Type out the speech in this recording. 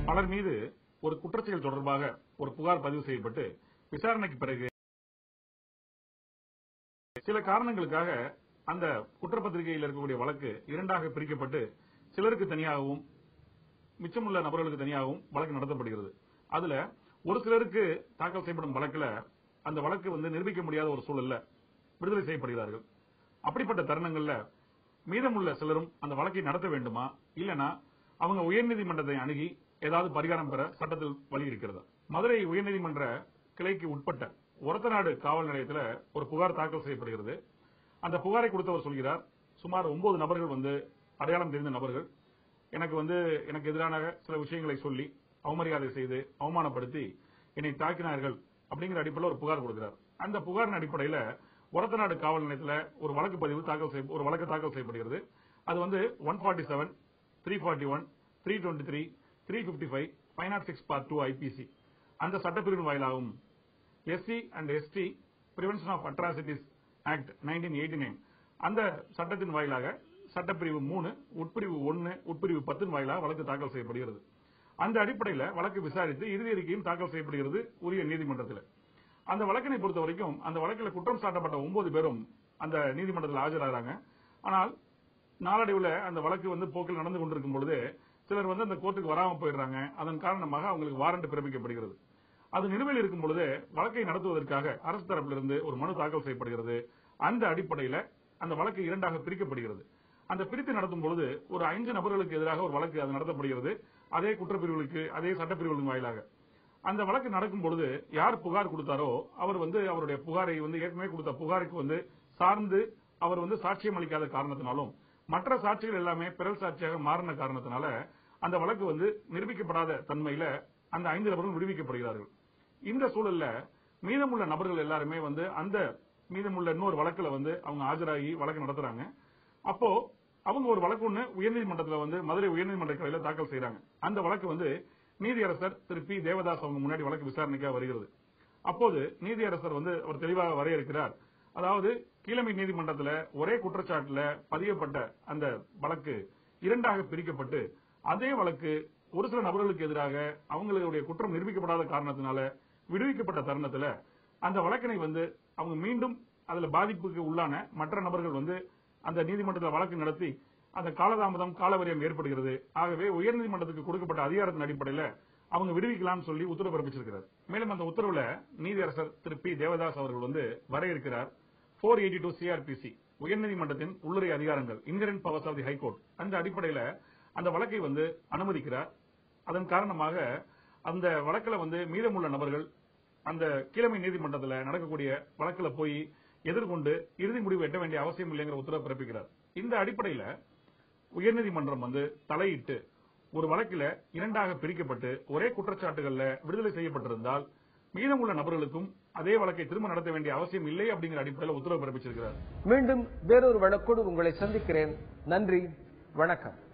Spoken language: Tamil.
பலர் மீது ஒரு குற்றச்செயல் தொடர்பாக ஒரு புகார் பதிவு செய்யப்பட்டு விசாரணைக்கு பிறகு சில காரணங்களுக்காக அந்த குற்றப்பத்திரிகையில் இருக்கக்கூடிய வழக்கு இரண்டாக பிரிக்கப்பட்டு சிலருக்கு தனியாகவும் மிச்சமுள்ள நபர்களுக்கு தனியாகவும் வழக்கு நடத்தப்படுகிறது அதுல ஒரு சிலருக்கு தாக்கல் செய்யப்படும் வழக்குல அந்த வழக்கு வந்து நிரூபிக்க முடியாத ஒரு சூழல்ல விடுதலை செய்யப்படுகிறார்கள் அப்படிப்பட்ட தருணங்கள்ல மீதமுள்ள சிலரும் அந்த வழக்கை நடத்த வேண்டுமா இல்லனா அவங்க உயர்நீதிமன்றத்தை அணுகி ஏதாவது பரிகாரம் பெற சட்டத்தில் வழி இருக்கிறதா மதுரை உயர்நீதிமன்ற கிளைக்கு உட்பட்ட ஒரத்தநாடு காவல் நிலையத்தில் ஒரு புகார் தாக்கல் செய்யப்படுகிறது அந்த புகாரை கொடுத்தவர் சொல்கிறார் சுமார் ஒன்பது நபர்கள் வந்து அடையாளம் தெரிந்த நபர்கள் எனக்கு வந்து எனக்கு எதிரான சில விஷயங்களை சொல்லி அவமரியாதை செய்து அவமானப்படுத்தி என்னை தாக்கினார்கள் அப்படிங்கிற அடிப்படையில் ஒரு புகார் கொடுக்கிறார் அந்த புகாரின் அடிப்படையில் ஒரத்தநாடு காவல் நிலையத்தில் ஒரு வழக்கு பதிவு தாக்கல் செய்ய ஒரு வழக்கு தாக்கல் செய்யப்படுகிறது அது வந்து one forty seven three forty one three twenty three three fifty five five naught six part two IPC அந்த சட்டப்பிரிவின் வாயிலாகவும் SC and ST prevention of atrocities act nineteen eighty nine அந்த சட்டத்தின் வாயிலாக சட்டப்பிரிவு மூணு உட்பிரிவு ஒன்னு உட்பிரிவு பத்தின் வாயிலாக வழக்கு தாக்கல் செய்யப்படுகிறது அந்த அடிப்படையில் வழக்கு விசாரித்து இறுதி அறிக்கையும் தாக்கல் செய்யப்படுகிறது உரிய நீதிமன்றத்தில் அந்த வழக்கினை பொறுத்த வரைக்கும் அந்த வழக்கில் குற்றம் சாட்டப்பட்ட ஒன்பது பேரும் அந்த நீதிமன்றத்தில் ஆஜராகிறாங்க ஆனால் நாளடைவில் அந்த வழக்கு வந்து போக்கில் நடந்து கொண்டிருக்கும் பொழுது சிலர் வந்து அந்த கோர்ட்டுக்கு வராம போயிடுறாங்க அதன் காரணமாக அவங்களுக்கு வாரண்ட் பிறப்பிக்கப்படுகிறது அது நிலுவையில் இருக்கும் பொழுது வழக்கை நடத்துவதற்காக அரசு தரப்பிலிருந்து ஒரு மனு தாக்கல் செய்யப்படுகிறது அந்த அடிப்படையில் அந்த வழக்கு இரண்டாக பிரிக்கப்படுகிறது அந்த பிரித்து நடத்தும் பொழுது ஒரு ஐந்து நபர்களுக்கு எதிராக ஒரு வழக்கு அது நடத்தப்படுகிறது அதே குற்றப்பிரிவுகளுக்கு அதே சட்டப்பிரிவுகளின் வாயிலாக அந்த வழக்கு நடக்கும் பொழுது யார் புகார் கொடுத்தாரோ அவர் வந்து அவருடைய புகாரை வந்து ஏற்கனவே கொடுத்த புகாருக்கு வந்து சார்ந்து அவர் வந்து சாட்சியம் அளிக்காத காரணத்தினாலும் மற்ற சாட்சிகள் எல்லாமே பிறல் சாட்சியாக மாறின காரணத்தினால அந்த வழக்கு வந்து நிரூபிக்கப்படாத தன்மையில அந்த ஐந்து நபர்களும் விடுவிக்கப்படுகிறார்கள் இந்த சூழல்ல மீதமுள்ள நபர்கள் எல்லாருமே வந்து அந்த மீதமுள்ள இன்னொரு வழக்குல வந்து அவங்க ஆஜராகி வழக்கு நடத்துறாங்க அப்போ அவங்க ஒரு வழக்கு ஒண்ணு உயர்நீதிமன்றத்தில் வந்து மதுரை உயர்நீதிமன்ற கிளையில தாக்கல் செய்யறாங்க அந்த வழக்கு வந்து நீதியரசர் திரு பி தேவதாஸ் அவங்க முன்னாடி வழக்கு விசாரணைக்காக வருகிறது அப்போது நீதியரசர் வந்து அவர் தெளிவாக வரையறுக்கிறார் அதாவது கீழமை நீதிமன்றத்தில் ஒரே குற்றச்சாட்டுல பதியப்பட்ட அந்த வழக்கு இரண்டாக பிரிக்கப்பட்டு அதே வழக்கு ஒரு சில நபர்களுக்கு எதிராக அவங்களுடைய குற்றம் நிரூபிக்கப்படாத காரணத்தினால விடுவிக்கப்பட்ட தருணத்துல அந்த வழக்கினை வந்து அவங்க மீண்டும் அதுல பாதிப்புக்கு உள்ளான மற்ற நபர்கள் வந்து அந்த நீதிமன்றத்தில் வழக்கு நடத்தி அந்த காலதாமதம் காலவரியம் ஏற்படுகிறது ஆகவே உயர்நீதிமன்றத்துக்கு கொடுக்கப்பட்ட அதிகாரத்தின் அடிப்படையில் அவங்க விடுவிக்கலாம் சொல்லி உத்தரவு பிறப்பிச்சிருக்கிறார் மேலும் அந்த உத்தரவுல நீதியரசர் திரு பி தேவதாஸ் அவர்கள் வந்து வரையறுக்கிறார் போர் எயிட்டி டூ சிஆர்பிசி உயர்நீதிமன்றத்தின் உள்ளுரை அதிகாரங்கள் inherent powers of the high court அந்த அடிப்படையில் அந்த வழக்கை வந்து அனுமதிக்கிறார் அதன் காரணமாக அந்த வழக்கில் வந்து மீதமுள்ள நபர்கள் அந்த கீழமை நீதிமன்றத்தில் நடக்கக்கூடிய வழக்கில் போய் எதிர்கொண்டு இறுதி முடிவு எட்ட வேண்டிய அவசியம் இல்லைங்கிற உத்தரவு பிறப்பிக்கிறார் இந்த அடிப்படையில் உயர்நீதிமன்றம் வந்து தலையிட்டு ஒரு வழக்கில் இரண்டாக பிரிக்கப்பட்டு ஒரே குற்றச்சாட்டுகள்ல விடுதலை செய்யப்பட்டிருந்தால் மீதமுள்ள நபர்களுக்கும் அதே வழக்கை திரும்ப நடத்த வேண்டிய அவசியம் இல்லை அப்படிங்கிற அடிப்படையில் உத்தரவு பிறப்பிச்சிருக்கிறார் மீண்டும் வேறொரு வழக்கோடு உங்களை சந்திக்கிறேன் நன்றி வணக்கம்